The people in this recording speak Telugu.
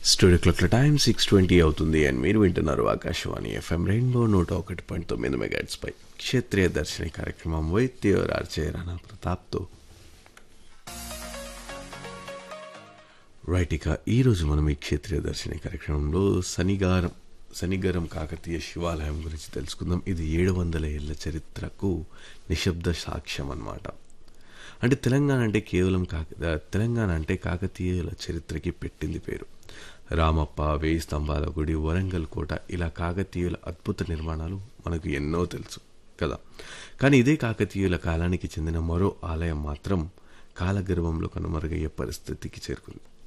స్టూడియో క్లాక్ల టైం సిక్స్ ట్వంటీ అవుతుంది అండ్ మీరు వింటున్నారు ఆకాశవాణి ఎఫ్ఎం రెయిన్బో నూట ఒకటి పాయింట్ తొమ్మిది మెగాట్స్ పై క్షేత్రీయ దర్శిని కార్యక్రమం వైద్య ఆర్చే రాణా ప్రతాప్తో రైట్ ఇక ఈరోజు మనం ఈ క్షేత్రీయ దర్శిని కార్యక్రమంలో శనిగారం శనిగరం కాకతీయ శివాలయం గురించి తెలుసుకుందాం ఇది ఏడు వందల ఏళ్ల చరిత్రకు నిశ్శబ్ద సాక్ష్యం అన్నమాట అంటే తెలంగాణ అంటే కేవలం కాక తెలంగాణ అంటే కాకతీయుల చరిత్రకి పెట్టింది పేరు రామప్ప వేయి స్తంభాల గుడి వరంగల్ కోట ఇలా కాకతీయుల అద్భుత నిర్మాణాలు మనకు ఎన్నో తెలుసు కదా కానీ ఇదే కాకతీయుల కాలానికి చెందిన మరో ఆలయం మాత్రం కాలగర్భంలో కనుమరుగయ్యే పరిస్థితికి చేరుకుంది